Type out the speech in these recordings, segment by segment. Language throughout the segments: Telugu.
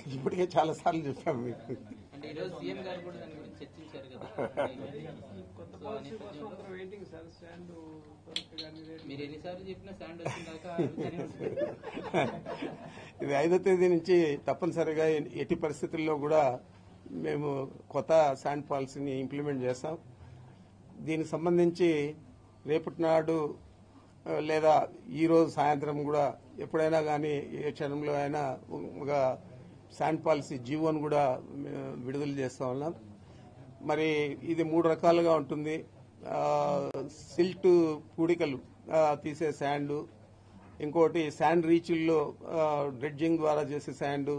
ఇప్పటికే చాలా సార్లు చెప్పాము మీకు అంటే ఈరోజు సీఎం గారు కూడా దాని గురించి చర్చించారు కదా కొత్త సో పాలసీ అనేక కోసం అందరూ వెయిటింగ్ సార్ స్టాండ్ దొరకగానే రేట్ మీరు ఎన్నిసార్లు చెప్పినా శాండ్ వచ్చిందాక అడుగుతూనే ఉంటారు. ఇది ఐదో తేదీ నుంచి తప్పనిసరిగా ఎట్టి పరిస్థితుల్లో కూడా మేము కొత్త శాండ్ పాలసీని ఇంప్లిమెంట్ చేస్తాం దీనికి సంబంధించి రేపటి నాడు ఆ, లేదా ఈ రోజు సాయంత్రం కూడా ఎప్పుడైనా కానీ ఏ క్షణంలో అయినా ఒక శాండ్ పాలసీ జీవోను కూడా మేము విడుదల చేస్తా ఉన్నాం మరి ఇది మూడు రకాలుగా ఉంటుంది ఆ, సిల్ట్ పూడికలు ఆ, తీసే శాండ్ ఇంకోటి శాండ్ రీచుల్లో డ్రెడ్జింగ్ ద్వారా చేసే శాండ్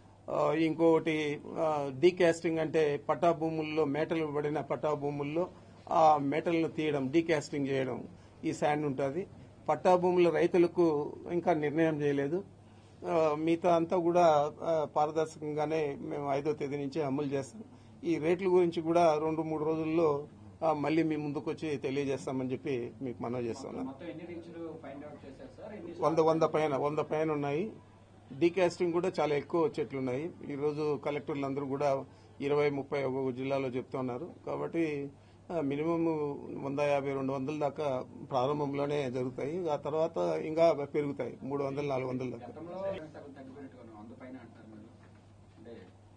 ఇంకొకటి డీకాస్టింగ్ అంటే పట్టా భూముల్లో మేటలు పడిన పట్టా భూముల్లో ఆ మేటలను తీయడం డీకాస్టింగ్ చేయడం ఈ శాండ్ ఉంటుంది పట్టా భూముల రైతులకు ఇంకా నిర్ణయం చేయలేదు ఆ, మిగతా అంతా కూడా ఆ, పారదర్శకంగానే మేము ఐదో తేదీ నుంచి అమలు చేస్తాం ఈ రేట్ల గురించి కూడా రెండు మూడు రోజుల్లో ఆ, మళ్ళీ మీ ముందుకు వచ్చి తెలియజేస్తామని చెప్పి మీకు మనవి చేస్తున్నాం మొత్తం ఎన్ని రీచ్లు ఫైండ్ అవుట్ చేశారు సార్ ఎన్ని వంద వంద పైన వంద పైన ఉన్నాయి డీకాస్టింగ్ కూడా చాలా ఎక్కువ చెట్లు ఉన్నాయి ఈ రోజు కలెక్టర్లు అందరూ కూడా ఇరవై ముప్పై ఒక్కొక్క జిల్లాలో చెప్తున్నారు కాబట్టి ఆ, మినిమం వంద యాభై రెండు వందల దాకా ప్రారంభంలోనే జరుగుతాయి ఆ తర్వాత ఇంకా పెరుగుతాయి మూడు వందలు నాలుగు వందల దాకా గతంలో సగం తగ్గిపోయినట్టుగా వంద పైన అంటారు మీరు అంటే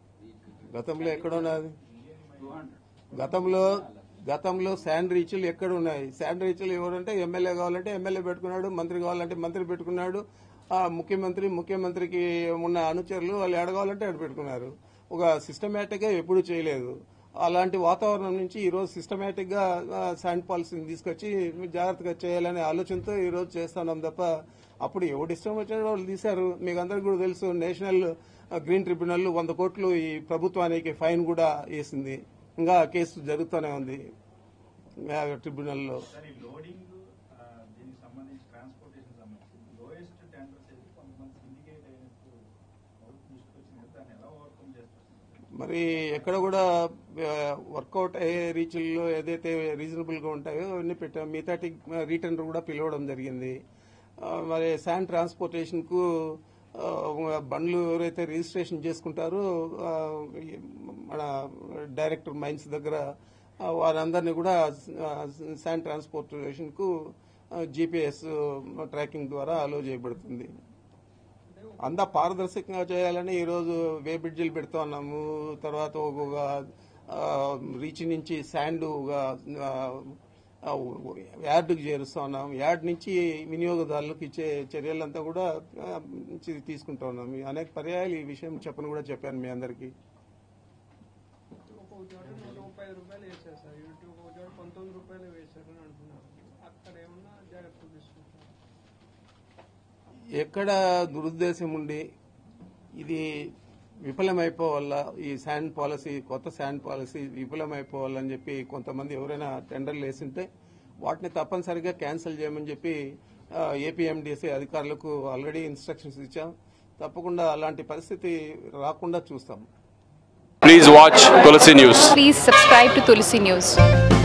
గతంలో ఎక్కడ ఉన్నది టూ హండ్రెడ్ గతంలో గతంలో శాండ్ రీచ్లు ఎక్కడ ఉన్నాయి శాండ్ రీచ్లు ఎవరంటే ఎమ్మెల్యే కావాలంటే ఎమ్మెల్యే పెట్టుకున్నాడు మంత్రి కావాలంటే మంత్రి పెట్టుకున్నాడు ఆ ముఖ్యమంత్రి ముఖ్యమంత్రికి ఉన్న అనుచరులు వాళ్ళు ఎడగాలంటే ఎడ పెట్టుకున్నారు ఒక సిస్టమేటిక్ గా ఎప్పుడు చేయలేదు అలాంటి వాతావరణం నుంచి ఈ రోజు సిస్టమేటిక్ గా శాండ్ పాలసీని తీసుకొచ్చి జాగ్రత్తగా చేయాలనే ఆలోచనతో ఈ రోజు చేస్తున్నాం తప్ప అప్పుడు ఎవడు ఇష్టం వచ్చిన వాళ్ళు తీశారు మీకు అందరికీ కూడా తెలుసు నేషనల్ గ్రీన్ ట్రిబ్యునల్ వంద కోట్లు ఈ ప్రభుత్వానికి ఫైన్ కూడా వేసింది ఇంకా కేసు జరుగుతూనే ఉంది ఆ, ట్రిబ్యునల్లో సార్ ఈ లోడింగ్ ఆ, దీనికి సంబంధించి ట్రాన్స్పోర్టేషన్ సంబంధించి లోయెస్ట్ టెండర్స్ ఏది కొంతమంది సిండికేట్ అయినట్టు అవుట్ తీసుకొచ్చింది దాన్ని ఎలా ఓవర్కమ్ చేస్తారు మరి ఎక్కడ కూడా వర్కౌట్ అయ్యే రీచ్ల్లో ఏదైతే రీజనబుల్ గా ఉంటాయో అవన్నీ పెట్టాం మిగతాటి రీటెండర్ కూడా పిలవడం జరిగింది ఆ, మరి శాండ్ ట్రాన్స్పోర్టేషన్ కు ఆ, బండ్లు ఎవరైతే రిజిస్ట్రేషన్ చేసుకుంటారో ఆ, ఈ మన డైరెక్టర్ మైన్స్ దగ్గర ఆ, వారందరినీ కూడా ఆ, శాండ్ ట్రాన్స్పోర్టేషన్ కు జీపీఎస్ ట్రాకింగ్ ద్వారా అలో చేయబడుతుంది అంతా పారదర్శకంగా చేయాలని ఈరోజు వే బ్రిడ్జిలు పెడుతూ ఉన్నాము తర్వాత ఒక్కొక్క ఆ, రీచ్ నుంచి శాండ్ యార్డుకు చేరుస్తా ఉన్నాం యార్డ్ నుంచి వినియోగదారులకు ఇచ్చే చర్యలంతా కూడా ఆ, నుంచి తీసుకుంటా ఉన్నాం ఈ అనేక పర్యాయాలు ఈ విషయం చెప్పని కూడా చెప్పాను మీ అందరికీ ఒక్కొక్క చోట నూట ముప్పై ఐదు రూపాయలు వేశారు సార్ యూనిట్ ఒక్కొక్క చోట పంతొమ్మిది రూపాయలు వేశారని అంటున్నారు అక్కడ ఏమన్నా జాగ్రత్తలు తీసుకుంటారు ఎక్కడ దురుద్దేశం ఉండి ఇది విఫలమైపోవాలా ఈ శాండ్ పాలసీ కొత్త శాండ్ పాలసీ విఫలమైపోవాలని చెప్పి కొంతమంది ఎవరైనా టెండర్లు వేసింటే వాటిని తప్పనిసరిగా క్యాన్సిల్ చేయమని చెప్పి ఏపీఎండిసి అధికారులకు ఆల్రెడీ ఇన్స్ట్రక్షన్స్ ఇచ్చాం తప్పకుండా అలాంటి పరిస్థితి రాకుండా చూస్తాం Please watch Tulsi News. Please subscribe to Tulsi News.